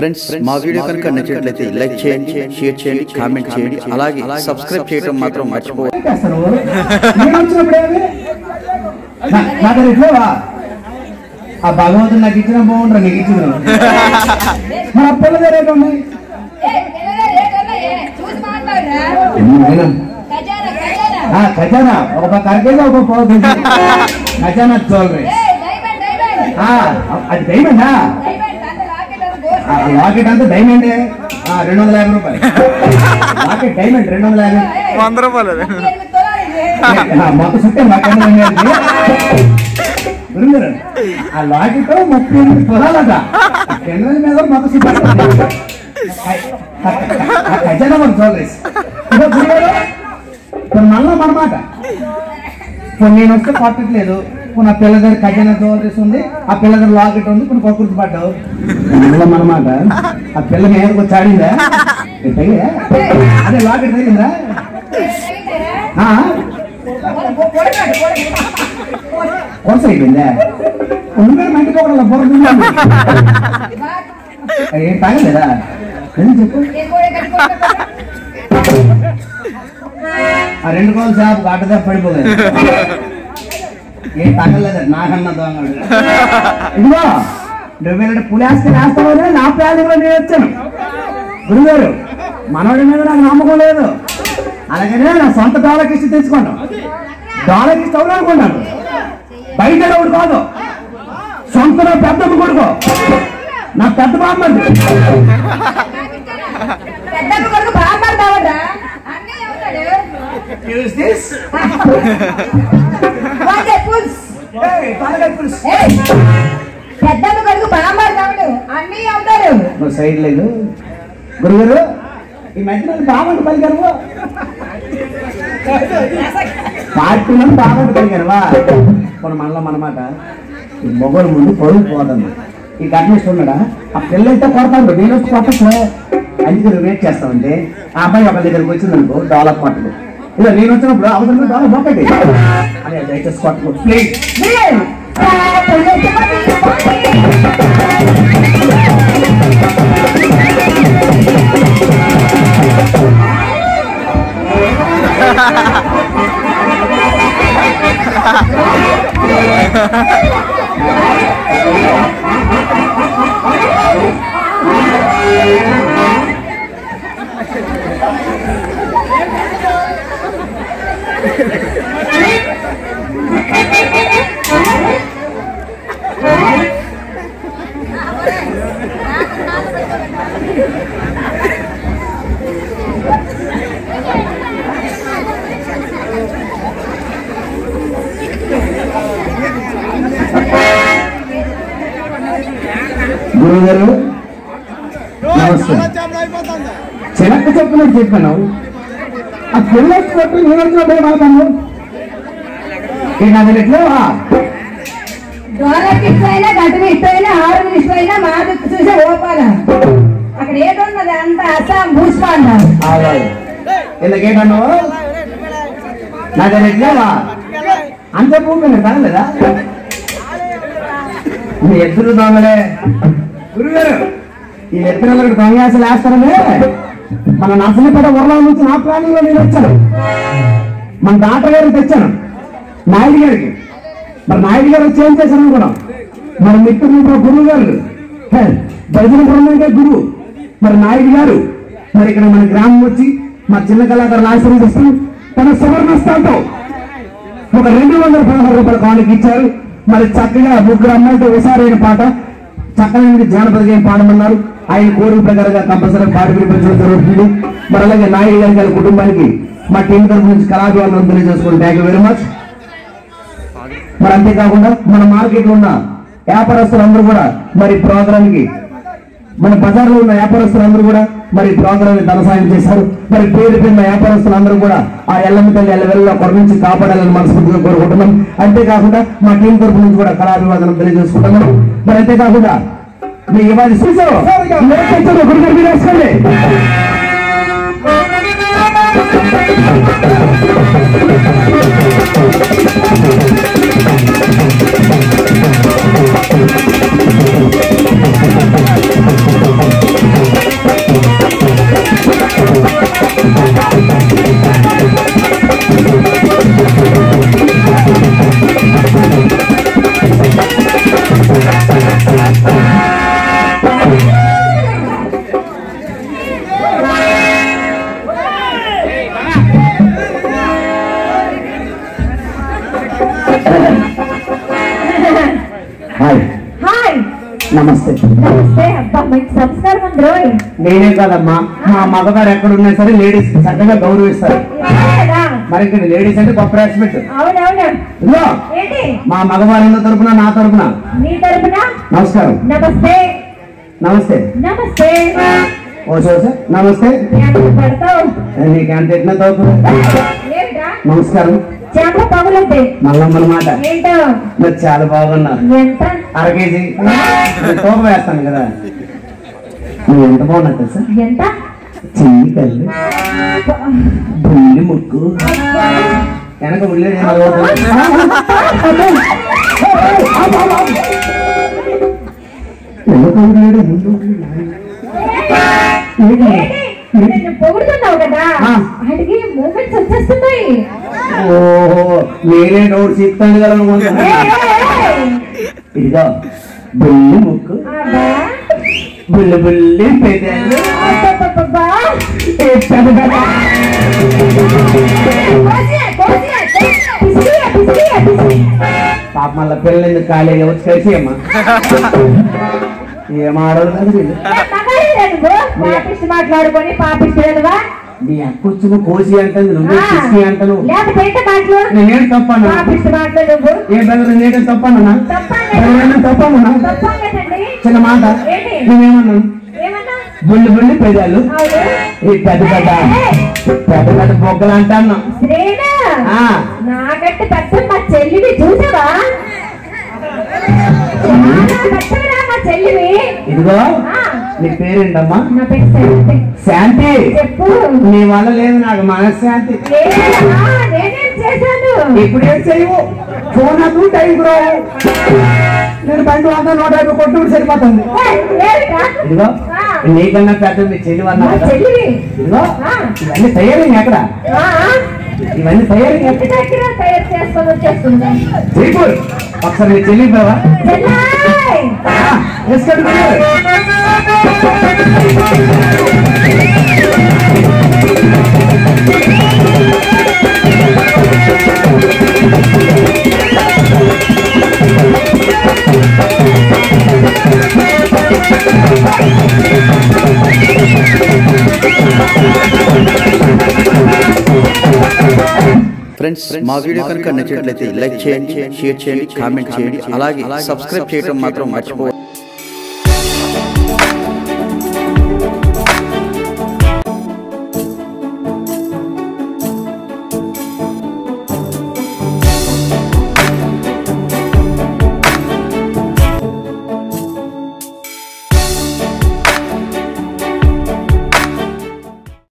Friends మా video కనుక నచ్చినట్లయితే లైక్ చేయండి షేర్ చేయండి కామెంట్ చేయండి అలాగే సబ్స్క్రైబ్ చేయడం మాత్రం మర్చిపోవద్దు చేస్తాను నేను వచ్చినప్పుడు ఏమి నా- నా దగ్గర ఇట్లేవా ఆ భగవంతుడు నాకు ఇచ్చిన బాగుంటారు నీకు ఇచ్చిన మన పిల్ల దగ్గర ఏమి ఉన్నాయి చూసి మాట్లాడరా నేను ఖజానా ఖజానా ఆ, ఖజానా ఒక పక్క అరకేజీ ఒక పావు కేజీ ఖజానా జ్యువెలరీ ఏ డైమండ్ డైమండ్ ఆ, అది డైమండా డైమండ్ అంత లాకెట్ అది గోల్డ్ ఆ, లాకెట్ అంతా డైమండ్ రెండు వందల యాభై రూపాయలు లాకెట్ డైమండ్ రెండు వందల యాభై వంద రూపాయలు అది. ఎనిమిది తొలాలు ఇది. ఆ, మొత్తం చుట్టే మాకేమో గురుగారు ఆ లాకెట్ ముప్పై ఎనిమిది పొలాలట కెమెరా మీద మొత్తం చుట్టారు ఖజానా మన జ్యువెలరీస్ ఇదో గురుగారు ఇప్పుడు మళ్ళా మనమాట ఇప్పుడు నేను వస్తే కొట్టట్లేదు ఇప్పుడు నా పిల్ల దగ్గర ఖజానా జ్యువెలరీస్ ఉంది ఆ పిల్ల దగ్గర లాకెట్ ఉంది ఇప్పుడు కొక్కుర్తి పడ్డావు మళ్ళా మనమాట ఆ పిల్ల మీదకి వచ్చి ఆడిందా ఏ తగిలే? అదే లాకెట్ తగిలిందా తగిలిందేరా? ఆ? Go- go- పొడగాడు, పొడగాడు. కొలస అయిపోయిందా ఉండే మంటికి ఒక బుర్ర తిన్నాను. బా- ఏం తాగలేదా ఎందుకు చెప్పు ఏ కోడి కట్టుకోండి. ఆ రెండు కోళ్ళు చేప అడ్డదా పడిపోలేదు ఏం తగలేదు నాకన్నా దొంగడు ఇదిగో నువ్వు వెళ్ళి పులేస్తే వేస్తావు నా ప్లానింగ్లో నేను వచ్చాను గురుగారు మనవాడి మీద నాకు నమ్మకం లేదు అలాగనే నా సొంత డాలర్ ఇచ్చి తెచ్చుకున్నాను డాలర్ ఇచ్చి అవును అనుకున్నాను బయట ఒకటి కాదు సొంత నా పెద్దమ్మ కొడుకు నా పెద్ద బామ్మది పెద్దమ్మ కొడుకు బాగా పడతావట అన్నయ్య అవుతాడు యూస్ దిస్ వాడే పుల్స్ నువ్వు ఏయ్, పెద్దమ్మ కొడుకు బాగా పడతాడు అన్నయ్య అవుతాడు సైడ్ లేదు గురుగారు ఈ మధ్య నన్ను బాగుంటు పలికారు పార్టీలో బాగుంటు పలికారువా ఇప్పుడు మనలో మనమాట ఈ మొగలు ముందు పొరుగు పోతుంది ఈ గట్టిస్ట్ ఉన్నాడా ఆ పిల్లలైతే కొడతాడు నేను వచ్చి కొట్టకు అందుకే నువ్వు వెయిట్ చేస్తావంటే ఆ అబ్బాయి ఒక దగ్గరికి వచ్చింది అనుకో డాలర్ కొట్టకు ఇలా నేను వచ్చినప్పుడు అవసరం డాలర్ మొక్కటి అదే దయచేసి కొట్టకు ప్లీజ్ గురువు గారు నమస్తే చిలక చెప్పినట్టు చెప్పాను ఆ పిల్ల కొట్టు నేను వచ్చినప్పుడు మాట్లాడు ఈ నా దగ్గర ఎట్లా డోలకి ఇష్టమైనా గంటకి ఇష్టమైనా ఆరు ఇష్టమైనా మా దిక్కు చూసే ఓపాల అక్కడ ఏదున్నది అంత అస్సాం భూస్పాండ ఎందుకేటన్నావు నా దగ్గర ఎట్లేవా అంత భూమి తగలేదా మీ ఎద్దులు దొంగలే గురుగారు ఈ ఎత్తుల దొంగేసలు వేస్తారనే మన నర్సలిపేట ఊర్లో నుంచి నా ప్లానింగ్ లో నేను వచ్చాను మన డాక్టర్ గారికి తెచ్చాను నాయుడు గారికి మరి నాయుడు గారు వచ్చి ఏం చేశారు అనుకున్నాం మన మిత్రులు గురువు గారు హే, భజన బృందంగా గురువు మరి నాయుడు గారు మరి ఇక్కడ మన గ్రామం వచ్చి మా చిన్న కళాకారులు ఆశీర్వదిస్తూ తన సువర్ణస్తాంతో ఒక రెండు వందల పదహారు రూపాయల కానుక ఇచ్చారు మరి చక్కగా ముగ్గురు అమ్మాయితో ఒకసారైన పాట చక్కగా జానపద గేయం పాడమన్నారు ఆయన కోరిక ప్రకారంగా కంపల్సరీ పాట వినిపించడం జరుగుతుంది మరి అలాగే నాయుడు గారి గారి కుటుంబానికి మా టీం తరఫు నుంచి కళాభివందనం తెలియజేసుకోండి థ్యాంక్ యూ వెరీ మచ్ మరి అంతేకాకుండా మన మార్కెట్ లో ఉన్న వ్యాపారస్తులందరూ కూడా మరి ప్రోగ్రామ్ కి మన బజార్లో ఉన్న వ్యాపారస్తులందరూ కూడా మరి ప్రోగ్రామ్ ధన సాయం చేశారు మరి పేరు పేరున వ్యాపారస్తులందరూ కూడా ఆ ఎల్లమ్మ తల్లి ఎల్లవెల్ల కొర నుంచి కాపాడాలని మనస్ఫూర్తిగా కోరుకుంటున్నాం అంతేకాకుండా మా టీం తరపు నుంచి కూడా కళాభివాదనం తెలియజేసుకుంటున్నాం మరి అంతేకాకుండా మీ ఇవాళ చూసారు గురుగారు మీరు వేసుకోండి ఆ హాయ్ హాయ్ నమస్తే నమస్తే అబ్బా మంచి సంస్కారం ఉంది రోయ్ నేనే కాదమ్మా మా మగవారు ఎక్కడ ఉన్నా సరే లేడీస్ చక్కగా గౌరవిస్తారు కదా మరి ఇక్కడ లేడీస్ అంటే గొప్ప రెస్పెక్ట్ అవునవును ఇదిగో ఏంటి మా మగవారి తరపున నా తరపున నీ తరపున నమస్కారం నమస్తే నమస్తే నమస్తే ఓ చూసా నమస్తే ఎంత పడతావు నీకు ఎంత ఎట్లా తోపు ఏమిటా నమస్కారం చేప పగులుద్ది మల్లమ్మల మాట ఏంటో మీరు చాలా బాగున్నారు ఎంత అర కేజీ నేను తూక వేస్తాను కదా నువ్వు ఎంత బాగున్నావు తెలుసా ఎంత చిన్ని కళ్ళు బుల్లి ముక్కు వెనక ఉల్లి ఏంటి? నిన్ను పొగుడుతున్నావు కదా ఆ. అడిగి మూమెంట్స్ వచ్చేస్తున్నాయి ఓహో నేనే డౌట్ చెప్తాను కదా అనుకుంటున్నా. ఏయ్, ఏయ్, ఏయ్. ఇదిగో బుల్లి ముక్కు అబ్బా. బుల్లి బుల్లి పెదాలు అబ్బబ్బబ్బబ్బా. ఏ పెద్ద పెద్ద. కోసియా, కోసియా, కోసియా. పిసికియా, పిసికియా, పిసికియా. పాప మళ్ళీ పిల్లలు ఖాళీగా వచ్చి కలిసి అమ్మా ఏం ఆడదు కదా వీళ్ళు. ఏ, మగాడిరా నువ్వు? పాపిష్టి మాట్లాడుకొని పాపిస్తులేదువా నీ అక్క వచ్చి నువ్వు కోసి అంటుంది నువ్వే పిసికి అంటాను లేకపోతే ఏంటి మాటలు నేనేం తప్పన్నా పాపిష్టి మాటలు నువ్వు ఏ బెదరు నేనే తప్పన్నా తప్పండి తప్పమన్నా తప్పండి చిన్న మాట ఏంటి? నువ్వేమన్నాను ఏమన్నా బుల్లి బుల్లి పెదాలు అవును ఈ పెద్ద పెద్ద ఏయ్, పెద్ద పెద్ద బొగ్గలు అంటాను శ్రీనా ఆ. నాకంటే పెద్ద మా చెల్లిని చూసావా చాలా పెద్దవిరా మా చెల్లివి ఇదిగో ఆ, నీ పేరేంటమ్మా నా పేరు శాంతి. శాంతి చెప్పు నీ వల్ల లేదు నాకు మనశ్శాంతి ఏరా, నేనేం చేశాను ఇప్పుడు ఏం చేయవు ఫోన్ నాకు టైం రావు నేను బండి వంద నూట యాభై కొట్టుకుంటే సరిపోతుంది ఏయ్, ఏమిటా? ఇదిగో ఆ, నీకన్నా పెద్ద మీ చెల్లి మా వల్ల కదా చెల్లివి ఇదిగో ఆ. ఇవన్నీ తయారీ ఎక్కడ ఆ, ఇవన్నీ తయారీ ఇంటి దగ్గర తయారు చేసుకొని వచ్చేస్తుంది జైపూర్ ఒకసారి నీ చెల్లి బావా చెల్లాయ్ వేసుకోండి ఫ్రెండ్స్ మా వీడియో కనుక నచ్చినట్లయితే లైక్ చేయండి షేర్ చేయండి కామెంట్ చేయండి అలాగే సబ్స్క్రైబ్ చేయడం మాత్రం మర్చిపోవద్దు